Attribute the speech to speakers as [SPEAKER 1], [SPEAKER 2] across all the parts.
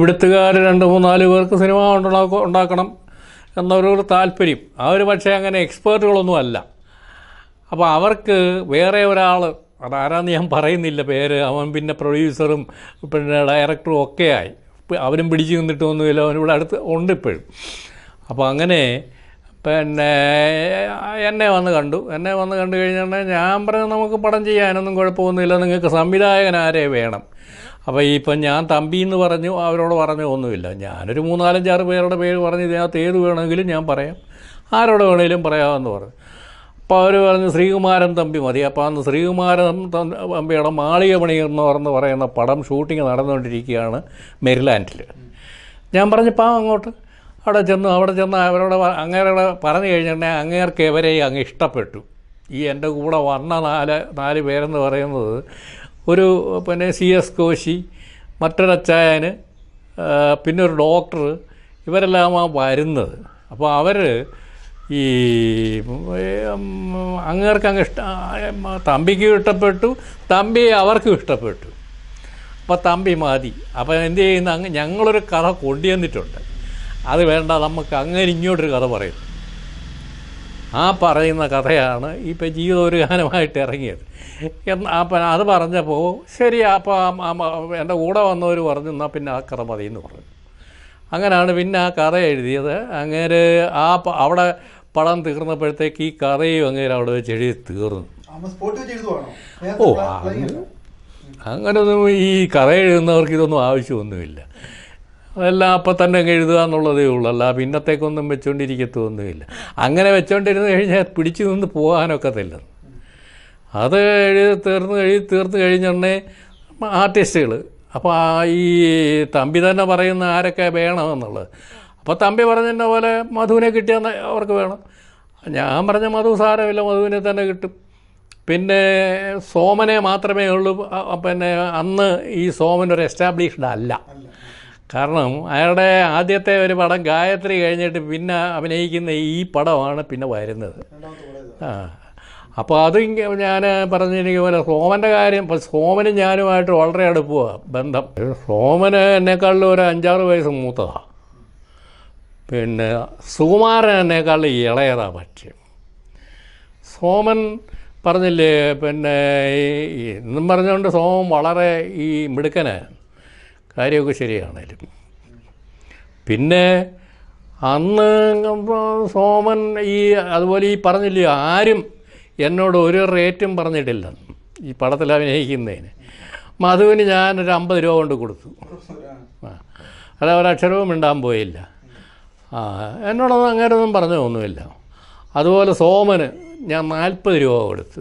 [SPEAKER 1] ഇവിടുത്തുകാർ രണ്ട് മൂന്നാല് പേർക്ക് സിനിമ ഉണ്ടാക്ക- ഉണ്ടാക്കണം എന്നൊരു താല്പര്യം അവർ പക്ഷേ അങ്ങനെ എക്സ്പേർട്ടുകളൊന്നും അല്ല അപ്പോൾ അവർക്ക് വേറെ ഒരാൾ അതാരാന്ന് ഞാൻ പറയുന്നില്ല പേര് അവൻ പിന്നെ പ്രൊഡ്യൂസറും പിന്നെ ഡയറക്ടറും ഒക്കെ ആയി ഇപ്പം അവനും പിടിച്ചു നിന്നിട്ടൊന്നുമില്ല അവനിവിടെ അടുത്ത് ഉണ്ട് ഇപ്പോഴും അപ്പോൾ അങ്ങനെ പിന്നെ എന്നെ വന്ന് കണ്ടു എന്നെ വന്ന് കണ്ടു കഴിഞ്ഞാൽ ഞാൻ പറഞ്ഞു നമുക്ക് പടം ചെയ്യാനൊന്നും കുഴപ്പമൊന്നുമില്ല നിങ്ങൾക്ക് സംവിധായകൻ ആരെ വേണം അപ്പോൾ ഈ ഇപ്പം ഞാൻ തമ്പി എന്ന് പറഞ്ഞു അവരോട് പറഞ്ഞു ഒന്നുമില്ല ഞാനൊരു മൂന്നാലഞ്ചാറ് പേരുടെ പേര് പറഞ്ഞ് ഇതിനകത്ത് ഏത് വേണമെങ്കിലും ഞാൻ പറയാം ആരോട് വേണമെങ്കിലും പറയാമെന്ന് പറഞ്ഞു അപ്പോൾ അവർ പറഞ്ഞു ശ്രീകുമാരൻ തമ്പി മതി അപ്പോൾ അന്ന് ശ്രീകുമാരൻ തം- തമ്പിയുടെ മാളിക പണി എന്ന് പറഞ്ഞ് പറയുന്ന പടം ഷൂട്ടിംഗ് നടന്നുകൊണ്ടിരിക്കുകയാണ് മെരിലാൻഡിൽ ഞാൻ പറഞ്ഞപ്പോൾ അങ്ങോട്ട് അവിടെ ചെന്നു അവിടെ ചെന്ന് അവരോട് പ- അങ്ങേരോട് പറഞ്ഞു കഴിഞ്ഞിട്ടുണ്ടെങ്കിൽ അങ്ങേർക്ക് ഇവരെ അങ്ങ് ഇഷ്ടപ്പെട്ടു ഈ എൻ്റെ കൂടെ വന്ന നാല് നാല് പേരെന്ന് പറയുന്നത് ഒരു പിന്നെ സി എസ് കോശി മറ്റൊരച്ചായന് ആ, പിന്നെ ഒരു ഡോക്ടർ ഇവരെല്ലാമാണ് വരുന്നത് അപ്പോൾ അവർ ഈ ഉം, അങ്ങേർക്ക് അങ്ങ് ഇഷ്ട തമ്പിക്കും ഇഷ്ടപ്പെട്ടു തമ്പി അവർക്കും ഇഷ്ടപ്പെട്ടു അപ്പോൾ തമ്പി മതി അപ്പോൾ എന്ത് ചെയ്യുന്ന അങ്ങ് ഞങ്ങളൊരു കഥ കൊണ്ടുവന്നിട്ടുണ്ട് അത് വേണ്ട നമുക്ക് അങ്ങനെ ഇങ്ങോട്ടൊരു കഥ പറയും ആ പറയുന്ന കഥയാണ് ഇപ്പം ജീവിതം ഒരു ഗാനമായിട്ട് ഇറങ്ങിയത് എന്ന് അപ്പം അത് പറഞ്ഞപ്പോൾ ശരി അപ്പോൾ എൻ്റെ കൂടെ വന്നവർ പറഞ്ഞു എന്നാൽ പിന്നെ ആ കഥ മതി എന്ന് പറഞ്ഞു അങ്ങനെയാണ് പിന്നെ ആ കഥ എഴുതിയത് അങ്ങേര് ആ പ- അവിടെ പടം തീർന്നപ്പോഴത്തേക്ക് ഈ കഥയും അങ്ങേര് അവിടെ വെച്ച് എഴുതി തീർന്നു
[SPEAKER 2] അമ്മ സ്പോട്ട് വെച്ച് എഴുതുവാണോ
[SPEAKER 1] ഓ
[SPEAKER 2] നേരത്തെ പ്ലാ- പ്ലാനിങ് അല്ല.
[SPEAKER 1] അങ്ങനൊന്നും ഈ കഥ എഴുതുന്നവർക്ക് ഇതൊന്നും ആവശ്യമൊന്നുമില്ല അതെല്ലാം അപ്പം തന്നെ അങ്ങ് എഴുതുക എന്നുള്ളതേ ഉള്ളൂ അല്ല പിന്നത്തേക്കൊന്നും വെച്ചുകൊണ്ടിരിക്കത്തൊന്നുമില്ല അങ്ങനെ വെച്ചുകൊണ്ടിരുന്ന് കഴിഞ്ഞാൽ പിടിച്ചു നിന്ന് പോകാനൊക്കത്തില്ല അത് എഴുതി തീർന്ന് എഴുതി തീർന്ന് കഴിഞ്ഞുടനെ ആർട്ടിസ്റ്റുകൾ അപ്പോൾ ആ ഈ തമ്പി തന്നെ പറയുന്ന ആരൊക്കെ വേണമെന്നുള്ളത് അപ്പോൾ തമ്പി പറഞ്ഞതിൻ്റെ പോലെ മധുവിനെ കിട്ടിയാൽ അവർക്ക് വേണം ഞാൻ പറഞ്ഞ മധു സാരമില്ല മധുവിനെ തന്നെ കിട്ടും പിന്നെ സോമനെ മാത്രമേ ഉള്ളൂ അ- അ- പിന്നെ അന്ന് ഈ സോമൻ ഒരു എസ്റ്റാബ്ലിഷ്ഡ് അല്ല
[SPEAKER 2] അല്ല
[SPEAKER 1] കാരണം അയാളുടെ ആദ്യത്തെ ഒരു പടം ഗായത്രി കഴിഞ്ഞിട്ട് പിന്നെ അഭിനയിക്കുന്ന ഈ പടമാണ് പിന്നെ വരുന്നത്
[SPEAKER 2] രണ്ടാമത്തെ പടം ഇതാ.
[SPEAKER 1] ആ അപ്പോൾ അത് ഇങ്ങ- ഞാൻ പറഞ്ഞിരിക്കുന്ന പോലെ സോമൻ്റെ കാര്യം ഇപ്പം സോമനും ഞാനുമായിട്ട് വളരെ അടുപ്പമാണ് ബന്ധം സോമന് എന്നെക്കാളിലും ഒരു അഞ്ചാറ് വയസ്സ് മൂത്തതാണ് പിന്നെ സുകുമാരൻ എന്നെക്കാളിലും ഇളയതാണ് പക്ഷേ സോമൻ പറഞ്ഞില്ലേ പിന്നെ ഈ- ഈ എന്നും പറഞ്ഞുകൊണ്ട് സോമൻ വളരെ ഈ മിടുക്കനാണ് കാര്യമൊക്കെ ശരിയാണേലും പിന്നെ അന്ന് സോമൻ ഈ അതുപോലെ ഈ പറഞ്ഞില്ലേ ആരും എന്നോട് ഒരു റേറ്റും പറഞ്ഞിട്ടില്ല ഈ പടത്തിൽ അഭിനയിക്കുന്നതിന് മധുവിന് ഞാനൊരു അമ്പത് രൂപ കൊണ്ട് കൊടുത്തു
[SPEAKER 2] ആ.
[SPEAKER 1] ആ അത് ഒരക്ഷരവും മിണ്ടാൻ പോയില്ല ആ എന്നോടൊന്നും അങ്ങനെയൊന്നും പറഞ്ഞു ഒന്നുമില്ല അതുപോലെ സോമന് ഞാൻ നാൽപ്പത് രൂപ കൊടുത്തു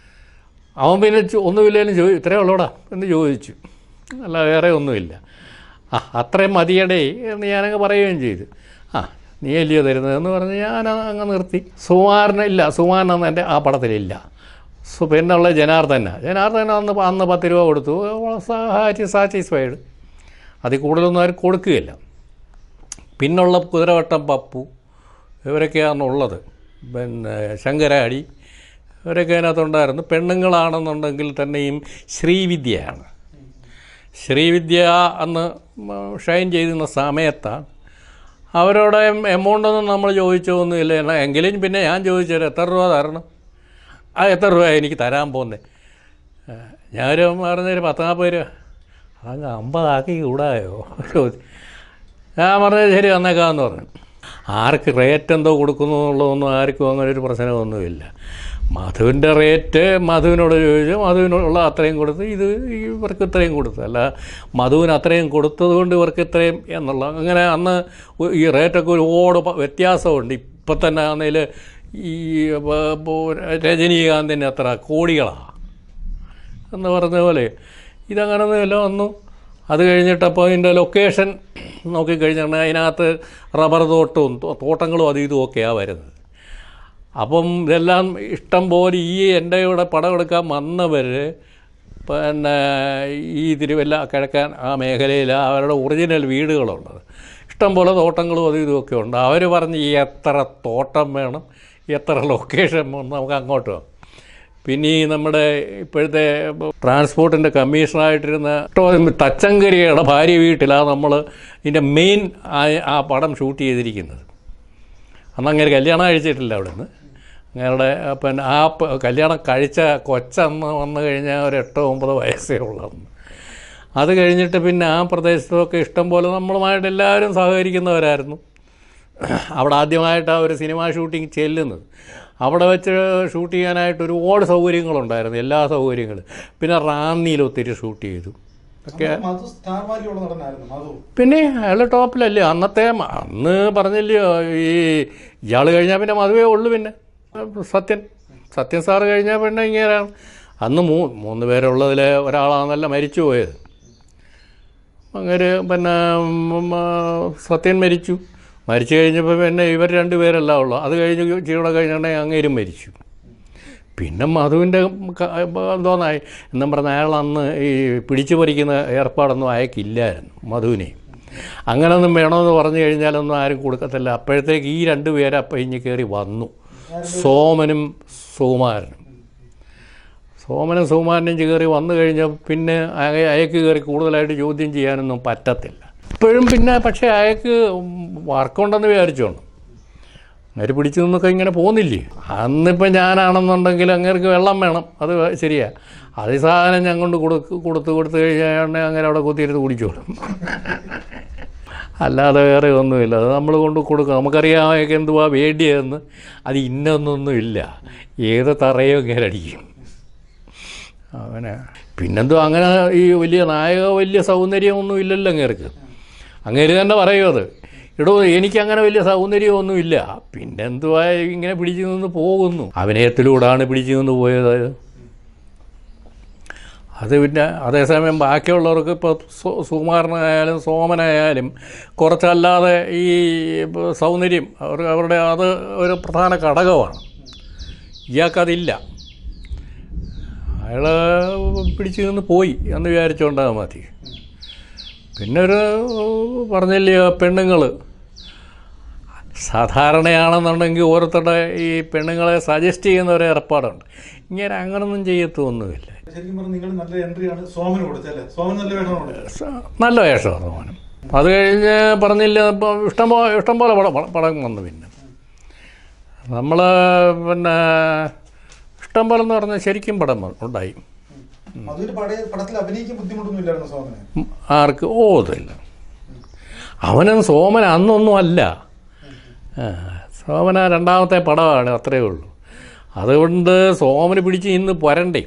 [SPEAKER 1] അവൻ പിന്നെ ചോ- ഒന്നുമില്ലേലും ചോദി ഇത്രയേ ഉള്ളൂടാ എന്ന് ചോദിച്ചു അല്ല വേറെ ഒന്നുമില്ല ആ അത്രയും മതിയടേ എന്ന് ഞാനങ്ങ് പറയുകയും ചെയ്തു ആ നീ അല്ലയോ തരുന്നതെന്ന് പറഞ്ഞ് ഞാൻ അങ്ങ് നിർത്തി സുമാറിന് ഇല്ല സുമാറിനന്ന് എൻ്റെ ആ പടത്തിലില്ല സു പിന്നുള്ള ജനാർദ്ദന ജനാർദ്ദന അന്ന് പ- അന്ന് പത്ത് രൂപ കൊടുത്തു ഹാറ്റി സാറ്റിസ്ഫൈഡ് അതിൽ കൂടുതലൊന്നും ആരും കൊടുക്കുകയില്ല പിന്നുള്ള കുതിരവട്ടം പപ്പു ഇവരൊക്കെയാണുള്ളത് പിന്നെ ശങ്കരാടി ഇവരൊക്കെ അതിനകത്തുണ്ടായിരുന്നു പെണ്ണുങ്ങളാണെന്നുണ്ടെങ്കിൽ തന്നെയും ശ്രീവിദ്യയാണ് ശ്രീവിദ്യ അന്ന് ഷൈൻ ചെയ്തിരുന്ന സമയത്താണ് അവരോട് എമൗണ്ടൊന്നും നമ്മൾ ചോദിച്ചൊന്നുമില്ല എന്നാ എങ്കിലും പിന്നെ ഞാൻ ചോദിച്ചത് എത്ര രൂപ തരണം ആ എത്ര രൂപ എനിക്ക് തരാൻ പോകുന്നത് ഞാനൊരു പറഞ്ഞൊരു പത്ത് നാൽപ്പത് രൂപ അങ്ങ് അമ്പതാക്കി കൂടായോ ചോദിച്ചു ഞാൻ പറഞ്ഞത് ശരി വന്നേക്കാമെന്ന് പറഞ്ഞു ആർക്ക് റേറ്റ് എന്തോ കൊടുക്കുന്നു എന്നുള്ളതൊന്നും ആർക്കും അങ്ങനെ ഒരു പ്രശ്നമൊന്നുമില്ല മധുവിൻ്റെ റേറ്റ് മധുവിനോട് ചോദിച്ചു മധുവിനുള്ള അത്രയും കൊടുത്ത് ഇത് ഇവർക്ക് ഇത്രയും കൊടുത്തു അല്ല മധുവിന് അത്രയും കൊടുത്തത് കൊണ്ട് ഇവർക്ക് ഇത്രയും എന്നുള്ള അങ്ങനെ അന്ന് ഈ റേറ്റൊക്കെ ഒരുപാട് പ- വ്യത്യാസമുണ്ട് ഇപ്പം തന്നെ ആണെങ്കിൽ ഈ ബ- ബോ- രജനീകാന്തിന് എത്ര കോടികളാണ് എന്ന് പറഞ്ഞ പോലെ ഇതങ്ങനൊന്നുമില്ല വന്നു അത് കഴിഞ്ഞിട്ടപ്പോൾ ഇതിൻ്റെ ലൊക്കേഷൻ നോക്കിക്കഴിഞ്ഞാൽ അതിനകത്ത് റബ്ബർ തോട്ടവും തോ- തോട്ടങ്ങളും അതും ഇതും ഒക്കെയാണ് വരുന്നത് അപ്പം ഇതെല്ലാം ഇഷ്ടം പോലെ ഈ എൻ്റെ ഇവിടെ പടം എടുക്കാൻ വന്നവർ പിന്നെ ഈ തിരുവല്ല കിഴക്കൻ ആ മേഖലയിൽ അവരുടെ ഒറിജിനൽ വീടുകളുള്ളത് ഇഷ്ടം പോലെ തോട്ടങ്ങളും അതും ഇതുമൊക്കെ ഉണ്ട് അവർ പറഞ്ഞ് ഈ എത്ര തോട്ടം വേണം എത്ര ലൊക്കേഷൻ വേണം നമുക്ക് അങ്ങോട്ട് പോകാം പിന്നെ ഈ നമ്മുടെ ഇപ്പോഴത്തെ ട്രാൻസ്പോർട്ടിൻ്റെ കമ്മീഷണറായിട്ടിരുന്ന തച്ചങ്കരിയുടെ ഭാര്യ വീട്ടിലാണ് നമ്മൾ ഇതിൻ്റെ മെയിൻ ആ പടം ഷൂട്ട് ചെയ്തിരിക്കുന്നത് അന്ന് അങ്ങനെ കല്യാണം കഴിച്ചിട്ടില്ല അവിടെ നിന്ന് ഞങ്ങളുടെ പിന്നെ ആ പ- കല്യാണം കഴിച്ച കൊച്ചന്ന് വന്നു കഴിഞ്ഞാൽ ഒരു എട്ടോ ഒമ്പതോ വയസ്സേ ഉള്ളന്ന് അത് കഴിഞ്ഞിട്ട് പിന്നെ ആ പ്രദേശത്തൊക്കെ ഇഷ്ടം പോലെ നമ്മളുമായിട്ട് എല്ലാവരും സഹകരിക്കുന്നവരായിരുന്നു അവിടെ ആദ്യമായിട്ട് ആ ഒരു സിനിമ ഷൂട്ടിംഗ് ചെല്ലുന്നത് അവിടെ വെച്ച് ഷൂട്ട് ചെയ്യാനായിട്ട് ഒരുപാട് സൗകര്യങ്ങളുണ്ടായിരുന്നു എല്ലാ സൗകര്യങ്ങളും പിന്നെ റാന്നിയിൽ ഒത്തിരി ഷൂട്ട് ചെയ്തു ഒക്കെ
[SPEAKER 2] അന്ന് മധു സ്റ്റാർ വാലിയുള്ള നടനായിരുന്നു മധു
[SPEAKER 1] പിന്നെ അയാൾ ടോപ്പിലല്ലേ അന്നത്തെ മ- അന്ന് പറഞ്ഞില്ലയോ ഈ ഇയാൾ കഴിഞ്ഞാൽ പിന്നെ മതുവേ ഉള്ളു പിന്നെ സത്യൻ സത്യൻ സാറ് കഴിഞ്ഞാൽ പിന്നെ ഇങ്ങനെയാണ് അന്ന് മൂ മൂന്ന് പേരുള്ളതിൽ ഒരാളാണല്ല മരിച്ചു പോയത് അങ്ങനെ പിന്നെ ഉം, ആ, സത്യൻ മരിച്ചു മരിച്ചു കഴിഞ്ഞപ്പോൾ പിന്നെ ഇവർ രണ്ട് പേരല്ല ഉള്ളു അത് കഴിഞ്ഞ് ഇച്ചിരിയുടെ കഴിഞ്ഞിട്ടുണ്ടെങ്കിൽ അങ്ങേരും മരിച്ചു പിന്നെ മധുവിൻ്റെ ക- എന്തോന്നായി എന്നും പറഞ്ഞ അയാൾ അന്ന് ഈ പിടിച്ചു പറിക്കുന്ന ഏർപ്പാടൊന്നും അയക്കില്ലായിരുന്നു മധുവിനെ അങ്ങനൊന്നും വേണമെന്ന് പറഞ്ഞു കഴിഞ്ഞാലൊന്നും ആരും കൊടുക്കത്തില്ല അപ്പോഴത്തേക്ക് ഈ രണ്ട് പേര് അപ്പം ഇഞ്ഞ് കയറി വന്നു സോമനും സുകുമാരനും സോമനും സുകുമാരനും കയറി വന്നു കഴിഞ്ഞാൽ പിന്നെ അയ- അയക്ക് കയറി കൂടുതലായിട്ട് ചോദ്യം ചെയ്യാനൊന്നും പറ്റത്തില്ല ഇപ്പോഴും പിന്നെ പക്ഷേ അയക്ക് വർക്കുണ്ടെന്ന് വിചാരിച്ചോണം അങ്ങനെ പിടിച്ചു നിന്നൊക്കെ ഇങ്ങനെ പോകുന്നില്ലേ അന്നിപ്പോൾ ഞാനാണെന്നുണ്ടെങ്കിൽ അങ്ങേർക്ക് വെള്ളം വേണം അത് ശരിയാ അത് ഈ സാധനം ഞാൻ കൊണ്ട് കൊടുക്ക് കൊടുത്ത് കൊടുത്തു കഴിഞ്ഞാൽ അങ്ങനെ അവിടെ കുത്തിയിരുന്ന് കുടിച്ചോളും അല്ലാതെ വേറെ ഒന്നുമില്ല അത് നമ്മൾ കൊണ്ട് കൊടുക്കും നമുക്കറിയാമൊക്കെ എന്തുവാ വേണ്ടിയതെന്ന് അത് ഇന്നൊന്നൊന്നും ഇല്ല ഏത് തറയോ ഇങ്ങനെ അടിക്കും അങ്ങനെ പിന്നെന്തോ അങ്ങനെ ഈ വലിയ നായക വലിയ സൗന്ദര്യമൊന്നും ഇല്ലല്ലോ അങ്ങേർക്ക് അങ്ങേര് തന്നെ പറയും അത് എടോ എനിക്കങ്ങനെ വലിയ സൗന്ദര്യമൊന്നുമില്ല പിന്നെന്തുവാ ഇങ്ങനെ പിടിച്ചു നിന്ന് പോകുന്നു അഭിനയത്തിലൂടെയാണ് പിടിച്ചു നിന്ന് പോയത് അത് പിന്നെ അതേസമയം ബാക്കിയുള്ളവർക്ക് ഇപ്പോൾ സുകുമാരനായാലും സോമനായാലും കുറച്ചല്ലാതെ ഈ ഇപ്പൊ സൗന്ദര്യം അവർ അവരുടെ അത് ഒരു പ്രധാന ഘടകമാണ് ഇയാൾക്കതില്ല അയാൾ പിടിച്ചു നിന്ന് പോയി എന്ന് വിചാരിച്ചുകൊണ്ടാൽ മതി പിന്നെ ഒരു പറഞ്ഞില്ലയോ പെണ്ണുങ്ങൾ സാധാരണയാണെന്നുണ്ടെങ്കിൽ ഓരോരുത്തരുടെ ഈ പെണ്ണുങ്ങളെ സജസ്റ്റ് ചെയ്യുന്ന ഒരു ഏർപ്പാടുണ്ട് ഇങ്ങനെ അങ്ങനൊന്നും ചെയ്യത്തൊന്നുമില്ല
[SPEAKER 2] ശരിക്കും പറഞ്ഞാൽ നിങ്ങൾ നല്ല എൻട്രിയാണ് സോമന് കൊടുത്തല്ലേ സോമൻ നല്ല വേഷമാണ്
[SPEAKER 1] സ- നല്ല വേഷമാണ് മോനും അത് കഴിഞ്ഞ് പറഞ്ഞില്ല ഇപ്പം ഇഷ്ടം പോലെ ഇഷ്ടം പോലെ പടം പടം- പടം വന്നു പിന്നെ നമ്മൾ പിന്നെ ഇഷ്ടം പോലെ എന്ന് പറഞ്ഞാൽ ശരിക്കും പടം വന്നു- ഉണ്ടായി
[SPEAKER 2] മധുവിന്റെ പട പടത്തിൽ അഭിനയിക്കാൻ ബുദ്ധിമുട്ടൊന്നും ഇല്ലായിരുന്നു സോമന്
[SPEAKER 1] ഉം, ആർക്ക് ഓ ഇതില്ല അവനും സോമൻ അന്നൊന്നും അല്ല ആ, സോമന രണ്ടാമത്തെ പടമാണ് അത്രയേ ഉള്ളൂ അതുകൊണ്ട് സോമന് പിടിച്ച് ഇന്ന് പൊരണ്ടേ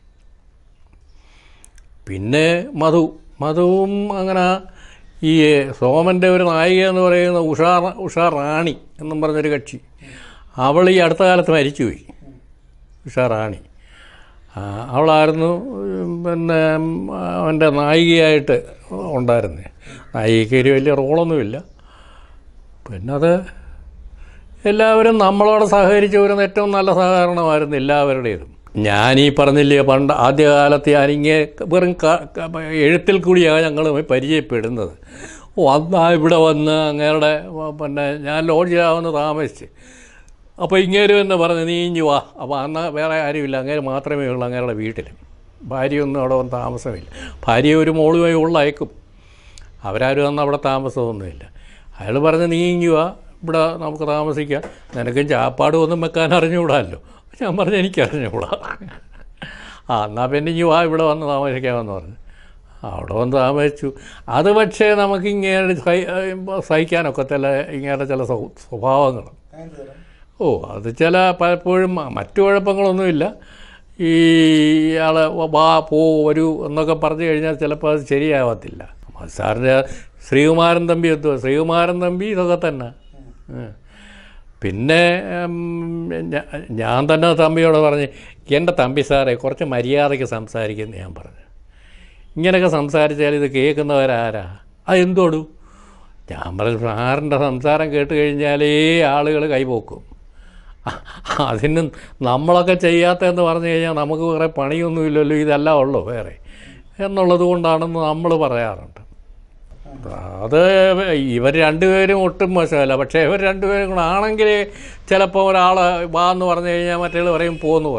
[SPEAKER 1] പിന്നെ മധു മധുവും അങ്ങനെ ഈ സോമൻ്റെ ഒരു നായിക എന്ന് പറയുന്ന ഉഷാ ഉഷാ റാണി എന്നും പറഞ്ഞൊരു കക്ഷി അവൾ ഈ അടുത്ത കാലത്ത് മരിച്ചുപോയി ഉഷാ റാണി ആ, അവളായിരുന്നു ഉം, പിന്നെ ഉം, അവൻ്റെ നായികയായിട്ട് ഉണ്ടായിരുന്നത് നായികയ്ക്ക് ഒരു വലിയ റോളൊന്നുമില്ല പിന്നെ അത് എല്ലാവരും നമ്മളോട് സഹകരിച്ച് വരുന്ന ഏറ്റവും നല്ല സഹകരണമായിരുന്നു എല്ലാവരുടേതും ഞാൻ ഈ പറഞ്ഞില്ലേ പണ്ട് ആദ്യകാലത്ത് ഞാനിങ്ങനെ വെറും ക- ക- എഴുത്തിൽ കൂടിയാണ് ഞങ്ങൾ പരിചയപ്പെടുന്നത് ഓ അന്നാ ഇവിടെ വന്ന് അങ്ങേരുടെ പിന്നെ ഞാൻ ലോഡ്ജിലാവുന്ന താമസിച്ച് അപ്പോൾ ഇങ്ങേര് തന്നെ പറഞ്ഞു നീ ഇഞ്ഞു വാ അപ്പോൾ അന്ന് വേറെ ആരുമില്ല അങ്ങേര് മാത്രമേ ഉള്ളൂ അങ്ങേരുടെ വീട്ടിൽ ഭാര്യയൊന്നും അവിടെ വന്ന് താമസമില്ല ഭാര്യ ഒരു മോളുമായി ഉള്ളയക്കും അവരാരും അന്ന് അവിടെ താമസമൊന്നുമില്ല അയാൾ പറഞ്ഞു നീ ഇങ്ങു വാ ഇവിടെ നമുക്ക് താമസിക്കാം നിനക്കും ചാപ്പാട് ഒന്നും വെക്കാൻ അറിഞ്ഞുകൂടാമല്ലോ ഞാൻ പറഞ്ഞു എനിക്ക് അറിഞ്ഞുകൂടാ ആ എന്നാൽ പിന്നെ ഇനി വാ ഇവിടെ വന്ന് താമസിക്കാമെന്ന് പറഞ്ഞു അവിടെ വന്ന് താമസിച്ചു അത് പക്ഷേ നമുക്ക് ഇങ്ങനെ സഹി സഹിക്കാനൊക്കത്തില്ല ഇങ്ങനെ ചില സ്വ- സ്വഭാവങ്ങൾ
[SPEAKER 2] അങ്ങനെ തരാം
[SPEAKER 1] ഓ അത് ചില പലപ്പോഴും മറ്റു കുഴപ്പങ്ങളൊന്നുമില്ല ഈ ആളെ വാ പോ വരൂ എന്നൊക്കെ പറഞ്ഞു കഴിഞ്ഞാൽ ചിലപ്പോൾ അത് ശരിയാവത്തില്ല സാറിൻ്റെ ശ്രീകുമാരൻ തമ്പി എത്തുക ശ്രീകുമാരൻ തമ്പി ഇതൊക്കെ തന്നെ ഉം. പിന്നെ ഉം, ഞ- ഞാൻ തന്നെ തമ്പിയോട് പറഞ്ഞ് എൻ്റെ തമ്പി സാറേ കുറച്ച് മര്യാദയ്ക്ക് സംസാരിക്കുന്നു ഞാൻ പറഞ്ഞു ഇങ്ങനെയൊക്കെ സംസാരിച്ചാൽ ഇത് കേൾക്കുന്നവരാരാ അത് എന്തോടു ഞാൻ പറഞ്ഞു സാറിൻ്റെ സംസാരം കേട്ട് കഴിഞ്ഞാലേ ആളുകൾ കൈപോക്കും അതിന് നമ്മളൊക്കെ ചെയ്യാത്തതെന്ന് പറഞ്ഞു കഴിഞ്ഞാൽ നമുക്ക് വേറെ പണിയൊന്നുമില്ലല്ലോ ഇതല്ല ഉള്ളൂ വേറെ എന്നുള്ളത് കൊണ്ടാണെന്ന് നമ്മൾ പറയാറുണ്ട് അത് ഇവർ രണ്ടുപേരും ഒട്ടും മോശമല്ല പക്ഷേ ഇവർ രണ്ടുപേരും കൂടെ ആണെങ്കിൽ ചിലപ്പോൾ ഒരാൾ വാ എന്ന് പറഞ്ഞു കഴിഞ്ഞാൽ മറ്റേ പറയും പോന്ന് പറയും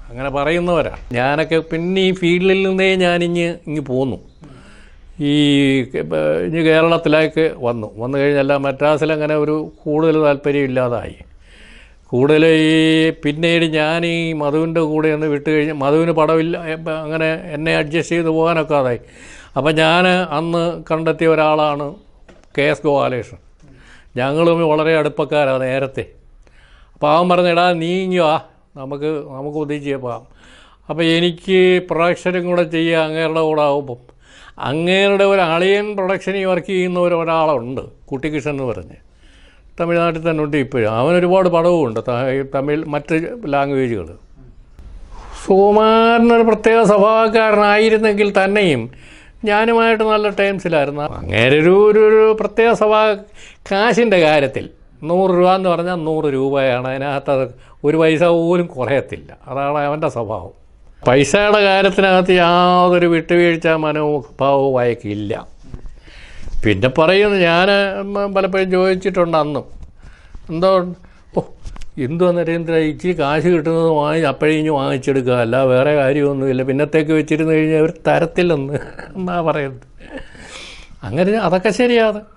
[SPEAKER 1] അങ്ങനെ പറയുന്നവരാണ് ഞാനൊക്കെ പിന്നെ ഈ ഫീൽഡിൽ നിന്നേ ഞാനിഞ്ഞ് ഇങ്ങ് പോന്നു ഈ ഇപ്പ- ഇഞ്ഞ് കേരളത്തിലേക്ക് വന്നു വന്നു കഴിഞ്ഞാൽ മദ്രാസിൽ അങ്ങനെ ഒരു കൂടുതൽ താല്പര്യമില്ലാതായി കൂടുതൽ ഈ പിന്നീട് ഞാൻ ഈ മധുവിൻ്റെ കൂടെ ഒന്ന് വിട്ട് കഴിഞ്ഞ് മധുവിന് പടമില്ല ഇപ്പം അങ്ങനെ എന്നെ അഡ്ജസ്റ്റ് ചെയ്ത് പോകാനൊക്കെ അതായി അപ്പം ഞാൻ അന്ന് കണ്ടെത്തിയ ഒരാളാണ് കെ എസ് ഗോപാലകൃഷ്ണൻ ഞങ്ങളും വളരെ അടുപ്പക്കാരാണ് നേരത്തെ അപ്പോൾ അവൻ പറഞ്ഞു എടാ നീ ഇങ്ങ് വാ നമുക്ക് നമുക്ക് ഒന്നിച്ച് പോകാം അപ്പോൾ എനിക്ക് പ്രൊഡക്ഷനും കൂടെ ചെയ്യുക അങ്ങേരുടെ കൂടെ ആകുമ്പം അങ്ങേരുടെ ഒരു അളിയൻ പ്രൊഡക്ഷനിൽ വർക്ക് ചെയ്യുന്ന ഒരു ഒരാളുണ്ട് കുട്ടിക്കൃഷ്ണൻ എന്ന് പറഞ്ഞ് തമിഴ്നാട്ടിൽ തന്നെ ഉണ്ട് ഇപ്പോഴും അവൻ ഒരുപാട് പടവുമുണ്ട് ത- തമിഴ് മറ്റ് ലാംഗ്വേജുകൾ സുകുമാരനൊരു പ്രത്യേക സ്വഭാവക്കാരനായിരുന്നെങ്കിൽ തന്നെയും ഞാനുമായിട്ട് നല്ല ടൈംസിലായിരുന്നു അങ്ങേരെ ഒരു ഒരു ഒരു പ്രത്യേക സ്വഭാവ കാശിൻ്റെ കാര്യത്തിൽ നൂറ് രൂപ എന്ന് പറഞ്ഞാൽ നൂറ് രൂപയാണ് അതിനകത്ത് അത് ഒരു പൈസ പോലും കുറയത്തില്ല അതാണ് അവൻ്റെ സ്വഭാവം പൈസയുടെ കാര്യത്തിനകത്ത് യാതൊരു വിട്ടുവീഴ്ച മനോഭാവവും അയക്കില്ല പിന്നെ പറയുന്നു ഞാൻ പലപ്പോഴും ചോദിച്ചിട്ടുണ്ട് അന്നും എന്തോ ഓ എന്തുവാ നരേന്ദ്ര ഇച്ചിരി കാശ് കിട്ടുന്നത് വാങ്ങി അപ്പോഴേ ഇനി വാങ്ങിച്ചെടുക്കുക അല്ല വേറെ കാര്യമൊന്നുമില്ല പിന്നത്തേക്ക് വെച്ചിരുന്ന് കഴിഞ്ഞാൽ അവർ തരത്തില്ലെന്ന് എന്നാ പറയുന്നത് അങ്ങനെ അതൊക്കെ ശരിയാണ്